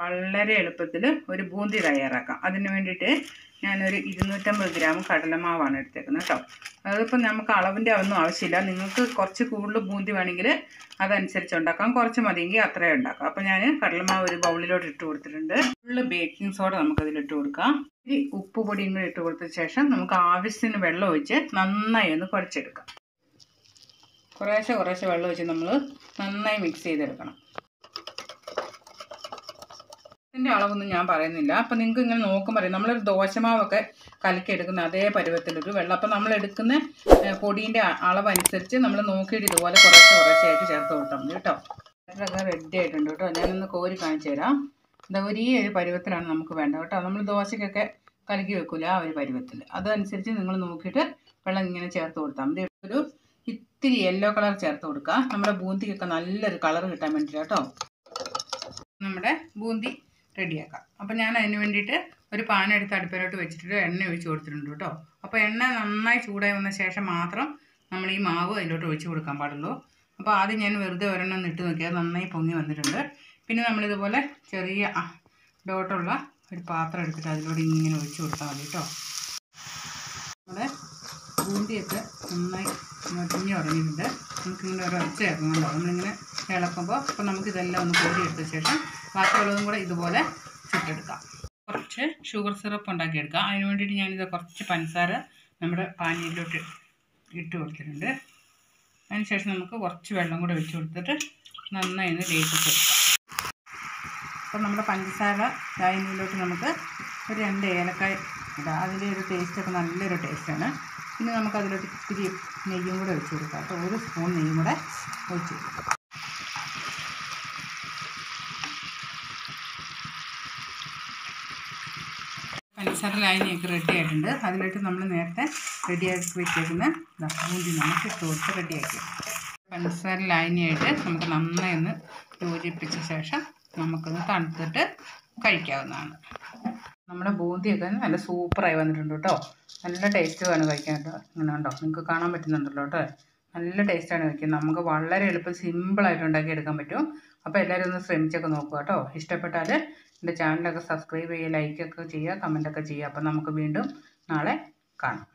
വളരെ എളുപ്പത്തിൽ ഒരു ബൂന്തി തയ്യാറാക്കാം അതിന് വേണ്ടിയിട്ട് ഞാനൊരു ഇരുന്നൂറ്റമ്പത് ഗ്രാം കടലമാവാണ് എടുത്തേക്കുന്നത് കേട്ടോ അതിപ്പോൾ നമുക്ക് അളവിൻ്റെ ഒന്നും ആവശ്യമില്ല നിങ്ങൾക്ക് കുറച്ച് കൂടുതൽ ബൂന്തി വേണമെങ്കിൽ അതനുസരിച്ച് ഉണ്ടാക്കാം കുറച്ച് മതിയെങ്കിൽ അത്രയും ഉണ്ടാക്കാം അപ്പോൾ ഞാൻ കടലമാവ് ഒരു ബൗളിലോട്ട് ഇട്ട് കൊടുത്തിട്ടുണ്ട് ഫുള്ള് ബേക്കിംഗ് സോഡ നമുക്കതിൽ ഇട്ട് കൊടുക്കാം ഇത്തിരി ഉപ്പ് പൊടിയും കൂടി ഇട്ട് കൊടുത്ത ശേഷം നമുക്ക് ആവശ്യത്തിന് വെള്ളം ഒഴിച്ച് നന്നായി ഒന്ന് കുഴച്ചെടുക്കാം കുറേശ്ശെ കുറേശ്ശെ വെള്ളം ഒഴിച്ച് നമ്മൾ നന്നായി മിക്സ് ചെയ്തെടുക്കണം ഇതിൻ്റെ അളവൊന്നും ഞാൻ പറയുന്നില്ല അപ്പം നിങ്ങൾക്ക് ഇങ്ങനെ നോക്കുമ്പോൾ അറിയാം നമ്മളൊരു ദോശമാവൊക്കെ കലക്കിയെടുക്കുന്ന അതേ പരുവത്തിലൊരു വെള്ളം അപ്പം നമ്മൾ എടുക്കുന്ന പൊടീൻ്റെ അളവനുസരിച്ച് നമ്മൾ നോക്കിയിട്ട് ഇതുപോലെ കുറേശ്ശെ കുറേശ്ശെ ആയിട്ട് ചേർത്ത് കൊടുത്താൽ മതി കേട്ടോ ഇതൊക്കെ റെഡി ആയിട്ടുണ്ട് കേട്ടോ ഞാനൊന്ന് കോരി കാണിച്ചു തരാം എന്താ ഒരു ഈ ഒരു പരുവത്തിലാണ് നമുക്ക് വേണ്ടത് കേട്ടോ നമ്മൾ ദോശയ്ക്കൊക്കെ കലക്കി വെക്കില്ല ആ ഒരു പരുവത്തിൽ അതനുസരിച്ച് നിങ്ങൾ നോക്കിയിട്ട് വെള്ളം ഇങ്ങനെ ചേർത്ത് കൊടുത്താൽ മതി ഒരു ഇത്തിരി യെല്ലോ കളർ ചേർത്ത് കൊടുക്കുക നമ്മുടെ ബൂന്തിക്കൊക്കെ നല്ലൊരു കളർ കിട്ടാൻ വേണ്ടിയിട്ട് കേട്ടോ നമ്മുടെ ബൂന്തി റെഡിയാക്കാം അപ്പോൾ ഞാൻ അതിന് വേണ്ടിയിട്ട് ഒരു പാൻ എടുത്ത് അടുപ്പിലോട്ട് വെച്ചിട്ട് എണ്ണ ഒഴിച്ച് കൊടുത്തിട്ടുണ്ട് കേട്ടോ അപ്പോൾ എണ്ണ നന്നായി ചൂടായി വന്ന ശേഷം മാത്രം നമ്മൾ ഈ മാവ് അതിലോട്ട് ഒഴിച്ച് കൊടുക്കാൻ പാടുള്ളൂ അപ്പോൾ ആദ്യം ഞാൻ വെറുതെ ഒരെണ്ണം ഇട്ട് നോക്കിയാൽ നന്നായി പൊങ്ങി വന്നിട്ടുണ്ട് പിന്നെ നമ്മളിതുപോലെ ചെറിയ ഡോട്ടുള്ള ഒരു പാത്രം എടുത്തിട്ട് അതിലൂടെ ഇങ്ങനെ ഒഴിച്ച് കൊടുത്താൽ മതി കേട്ടോ നമ്മുടെ ബൂന്തിയൊക്കെ നന്നായി മൊരിഞ്ഞ് തുടങ്ങിയിട്ടുണ്ട് നമുക്കിങ്ങനെ ഒരു ഒച്ച കേൾക്കുന്നുണ്ടോ നമ്മളിങ്ങനെ ഇളക്കുമ്പോൾ അപ്പോൾ നമുക്കിതെല്ലാം ഒന്ന് കോരി എടുത്ത ശേഷം ബാക്കിയുള്ളതും കൂടെ ഇതുപോലെ ചുട്ടെടുക്കാം കുറച്ച് ഷുഗർ സിറപ്പ് ഉണ്ടാക്കിയെടുക്കാം അതിന് വേണ്ടിയിട്ട് ഞാനിത് കുറച്ച് പഞ്ചസാര നമ്മുടെ പാനീയിലോട്ട് ഇട്ട് കൊടുത്തിട്ടുണ്ട് അതിന് ശേഷം നമുക്ക് കുറച്ച് വെള്ളം കൂടെ ഒഴിച്ച് കൊടുത്തിട്ട് നന്നായി ഒന്ന് ലയിപ്പിച്ചെടുക്കാം അപ്പോൾ നമ്മുടെ പഞ്ചസാര ചായനിലോട്ട് നമുക്ക് ഒരു രണ്ട് ഏലക്കായ ഇടാം അതിൻ്റെ ഒരു ടേസ്റ്റൊക്കെ നല്ലൊരു ടേസ്റ്റാണ് പിന്നെ നമുക്ക് അതിലോട്ട് ഇത്തിരി നെയ്യും കൂടെ ഒഴിച്ച് കൊടുക്കാം അപ്പോൾ ഒരു സ്പൂൺ നെയ്യും കൂടെ ഒഴിച്ച് കൊടുക്കാം പഞ്ചസാര ലായനിയൊക്കെ റെഡി ആയിട്ടുണ്ട് അതിലോട്ട് നമ്മൾ നേരത്തെ റെഡിയാക്കി വെച്ചേക്കുന്ന ദാ ബൂന്തി നമുക്ക് ഇട്ട് കൊടുത്ത് റെഡിയാക്കി പഞ്ചസാര ലായനിയായിട്ട് നമുക്ക് നന്നായി ഒന്ന് യോജിപ്പിച്ച ശേഷം നമുക്കൊന്ന് തണുത്തിട്ട് കഴിക്കാവുന്നതാണ് നമ്മുടെ ബൂന്തിയൊക്കെ നല്ല സൂപ്പറായി വന്നിട്ടുണ്ട് കേട്ടോ നല്ല ടേസ്റ്റ് വേണം കഴിക്കാൻ കേട്ടോ ഇങ്ങനെ ഉണ്ടോ നിങ്ങൾക്ക് കാണാൻ പറ്റുന്നുണ്ടല്ലോ കേട്ടോ നല്ല ടേസ്റ്റാണ് കഴിക്കുന്നത് നമുക്ക് വളരെ എളുപ്പം സിമ്പിളായിട്ട് ഉണ്ടാക്കിയെടുക്കാൻ പറ്റും അപ്പോൾ എല്ലാവരും ഒന്ന് ശ്രമിച്ചൊക്കെ നോക്കുക കേട്ടോ ഇഷ്ടപ്പെട്ടാൽ എൻ്റെ ചാനലൊക്കെ സബ്സ്ക്രൈബ് ചെയ്യുക ലൈക്കൊക്കെ ചെയ്യുക കമൻറ്റൊക്കെ ചെയ്യുക അപ്പോൾ നമുക്ക് വീണ്ടും നാളെ കാണാം